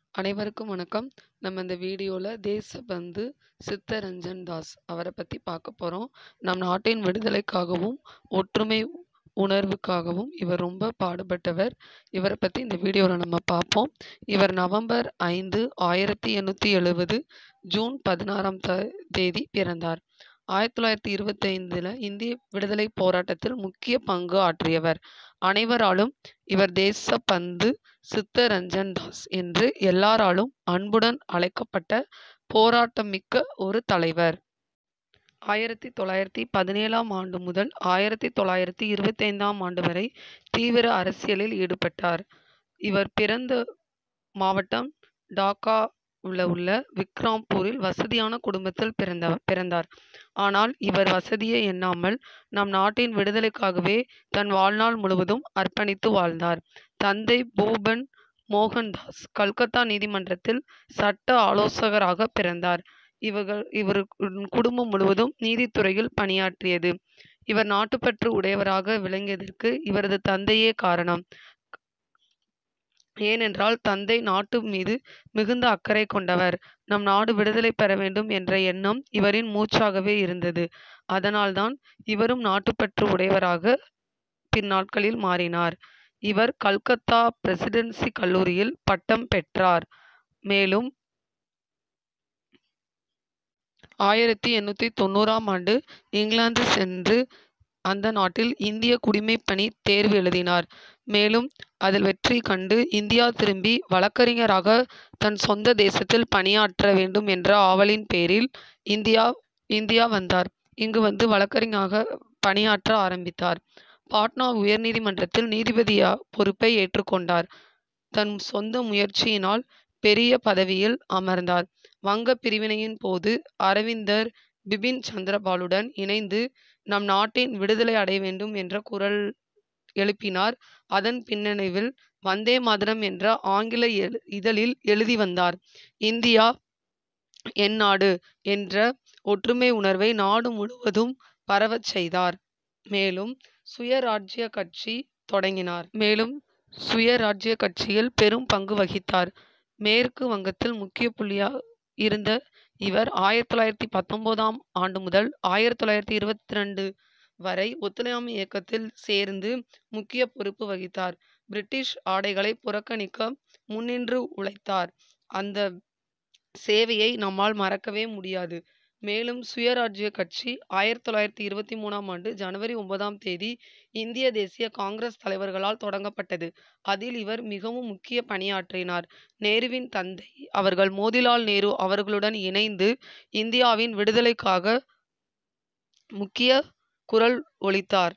அனைவருக்கும் வணக்கம் நம்ம இந்த வீடியோவில் தேசபந்து சித்தரஞ்சன் தாஸ் அவரை பற்றி பார்க்க போகிறோம் நம் நாட்டின் விடுதலைக்காகவும் ஒற்றுமை உணர்வுக்காகவும் இவர் ரொம்ப பாடுபட்டவர் இவரை பற்றி இந்த வீடியோவில் நம்ம பார்ப்போம் இவர் நவம்பர் ஐந்து ஆயிரத்தி எண்ணூற்றி எழுபது ஜூன் பதினாறாம் த தேதி பிறந்தார் ஆயிரத்தி தொள்ளாயிரத்தி இருபத்தைந்தில் இந்திய விடுதலை போராட்டத்தில் முக்கிய பங்கு ஆற்றியவர் அனைவராலும் இவர் தேசபந்து சித்தரஞ்சன் தாஸ் என்று எல்லாராலும் அன்புடன் அழைக்கப்பட்ட போராட்டமிக்க ஒரு தலைவர் ஆயிரத்தி தொள்ளாயிரத்தி பதினேழாம் ஆண்டு முதல் ஆயிரத்தி தொள்ளாயிரத்தி இருபத்தைந்தாம் ஆண்டு வரை தீவிர அரசியலில் ஈடுபட்டார் இவர் பிறந்த மாவட்டம் டாக்கா உள்ள உள்ள விக்ராம்பூரில் வசதியான குடும்பத்தில் பிறந்த பிறந்தார் ஆனால் இவர் வசதியை எண்ணாமல் நம் நாட்டின் விடுதலைக்காகவே தன் வாழ்நாள் முழுவதும் அர்ப்பணித்து வாழ்ந்தார் தந்தை பூபன் மோகன்தாஸ் கல்கத்தா நீதிமன்றத்தில் சட்ட ஆலோசகராக பிறந்தார் இவர்கள் இவர் குடும்பம் முழுவதும் நீதித்துறையில் பணியாற்றியது இவர் நாட்டுப்பற்று உடையவராக விளங்கியதற்கு இவரது தந்தையே காரணம் ஏனென்றால் தந்தை நாட்டு மீது மிகுந்த அக்கறை கொண்டவர் நம் நாடு விடுதலை பெற வேண்டும் என்ற எண்ணம் இவரின் மூச்சாகவே இருந்தது அதனால்தான் இவரும் நாட்டுப்பற்று உடையவராக பின்னாட்களில் மாறினார் இவர் கல்கத்தா பிரசிடென்சி கல்லூரியில் பட்டம் பெற்றார் மேலும் ஆயிரத்தி எண்ணூற்றி தொண்ணூறாம் ஆண்டு இங்கிலாந்து சென்று அந்த நாட்டில் இந்திய குடிமைப் பணி தேர்வு எழுதினார் மேலும் அதில் வெற்றி கண்டு இந்தியா திரும்பி வழக்கறிஞராக தன் சொந்த தேசத்தில் பணியாற்ற வேண்டும் என்ற ஆவலின் பேரில் இந்தியா இந்தியா வந்தார் இங்கு வந்து வழக்கறிஞராக பணியாற்ற ஆரம்பித்தார் பாட்னா உயர்நீதிமன்றத்தில் நீதிபதியா பொறுப்பை ஏற்றுக்கொண்டார் தன் சொந்த முயற்சியினால் பெரிய பதவியில் அமர்ந்தார் வங்க பிரிவினையின் போது அரவிந்தர் பிபின் சந்திரபாலுடன் இணைந்து நம் நாட்டின் விடுதலை அடைய வேண்டும் என்ற குரல் எழுப்பினார் அதன் பின்னணிவில் வந்தே மாதரம் என்ற ஆங்கில இதழில் எழுதி வந்தார் இந்தியா என் நாடு என்ற ஒற்றுமை உணர்வை நாடு முழுவதும் பரவச் செய்தார் மேலும் சுயராஜ்ய கட்சி தொடங்கினார் மேலும் சுயராஜ்ய கட்சியில் பெரும் பங்கு வகித்தார் மேற்கு வங்கத்தில் முக்கிய புள்ளியாக இருந்த இவர் ஆயிரத்தி தொள்ளாயிரத்தி பத்தொன்பதாம் ஆண்டு முதல் ஆயிரத்தி தொள்ளாயிரத்தி இருபத்தி ரெண்டு வரை ஒத்துழையாமை இயக்கத்தில் சேர்ந்து முக்கிய பொறுப்பு வகித்தார் பிரிட்டிஷ் ஆடைகளை புறக்கணிக்க முன்னின்று உழைத்தார் அந்த சேவையை நம்மால் மறக்கவே முடியாது மேலும் சுயராஜ்ய கட்சி ஆயிரத்தி தொள்ளாயிரத்தி இருபத்தி மூணாம் ஆண்டு ஜனவரி ஒன்பதாம் தேதி இந்திய தேசிய காங்கிரஸ் தலைவர்களால் தொடங்கப்பட்டது அதில் இவர் மிகவும் முக்கிய பணியாற்றினார் நேருவின் தந்தை அவர்கள் மோதிலால் நேரு அவர்களுடன் இணைந்து இந்தியாவின் விடுதலைக்காக முக்கிய குரல் ஒலித்தார்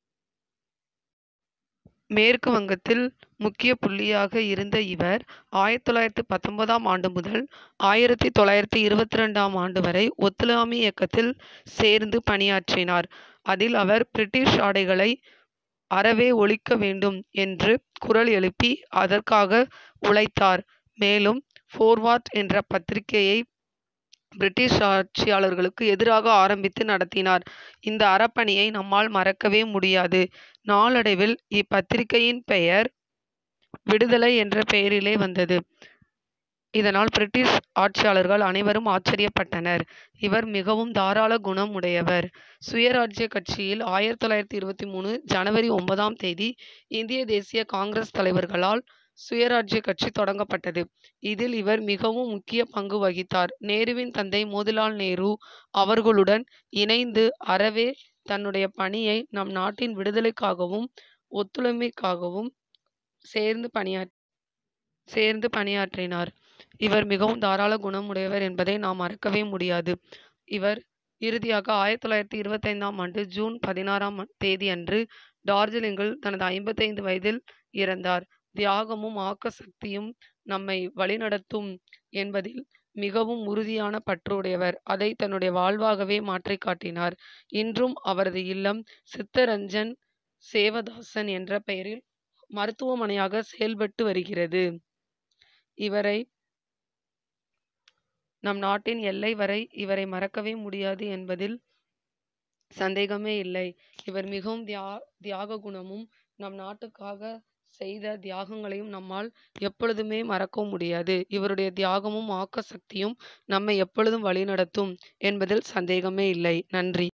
மேற்கு வங்கத்தில் முக்கிய புள்ளியாக இருந்த இவர் ஆயிரத்தி தொள்ளாயிரத்தி பத்தொன்பதாம் ஆண்டு முதல் ஆயிரத்தி தொள்ளாயிரத்தி இருபத்தி ரெண்டாம் ஆண்டு வரை ஒத்துழையாமை இயக்கத்தில் சேர்ந்து பணியாற்றினார் அதில் அவர் பிரிட்டிஷ் ஆடைகளை அறவே ஒழிக்க வேண்டும் என்று குரல் எழுப்பி அதற்காக உழைத்தார் மேலும் ஃபோர்வார்ட் என்ற பத்திரிகையை பிரிட்டிஷ் ஆட்சியாளர்களுக்கு எதிராக ஆரம்பித்து நடத்தினார் இந்த அறப்பணியை நம்மால் மறக்கவே முடியாது நாளடைவில் இப்பத்திரிகையின் பெயர் விடுதலை என்ற பெயரிலே வந்தது இதனால் பிரிட்டிஷ் ஆட்சியாளர்கள் அனைவரும் ஆச்சரியப்பட்டனர் இவர் மிகவும் தாராள குணம் உடையவர் சுயராஜ்ய கட்சியில் ஆயிரத்தி தொள்ளாயிரத்தி இருபத்தி மூணு ஜனவரி ஒன்பதாம் தேதி இந்திய தேசிய காங்கிரஸ் தலைவர்களால் சுயராஜ்ய கட்சி தொடங்கப்பட்டது இதில் இவர் மிகவும் முக்கிய பங்கு வகித்தார் நேருவின் தந்தை மோதிலால் நேரு அவர்களுடன் இணைந்து அறவே தன்னுடைய பணியை நம் நாட்டின் விடுதலைக்காகவும் ஒத்துழைமைக்காகவும் சேர்ந்து பணியா சேர்ந்து பணியாற்றினார் இவர் மிகவும் தாராள குணம் உடையவர் என்பதை நாம் மறக்கவே முடியாது இவர் இறுதியாக ஆயிரத்தி தொள்ளாயிரத்தி இருபத்தைந்தாம் ஆண்டு ஜூன் பதினாறாம் தேதி அன்று டார்ஜிலிங்கில் தனது ஐம்பத்தைந்து வயதில் இறந்தார் தியாகமும் ஆக்க சக்தியும் நம்மை வழிநடத்தும் என்பதில் மிகவும் உறுதியான பற்றுடையவர் அதை தன்னுடைய வாழ்வாகவே மாற்றி காட்டினார் இன்றும் அவரது இல்லம் சித்தரஞ்சன் சேவதாசன் என்ற பெயரில் மருத்துவமனையாக செயல்பட்டு வருகிறது இவரை நம் நாட்டின் எல்லை வரை இவரை மறக்கவே முடியாது என்பதில் சந்தேகமே இல்லை இவர் மிகவும் தியா தியாக குணமும் நம் நாட்டுக்காக செய்த தியாகங்களையும் நம்மால் எப்பொழுதுமே மறக்கவும் முடியாது இவருடைய தியாகமும் ஆக்க சக்தியும் நம்மை எப்பொழுதும் வழிநடத்தும் என்பதில் சந்தேகமே இல்லை நன்றி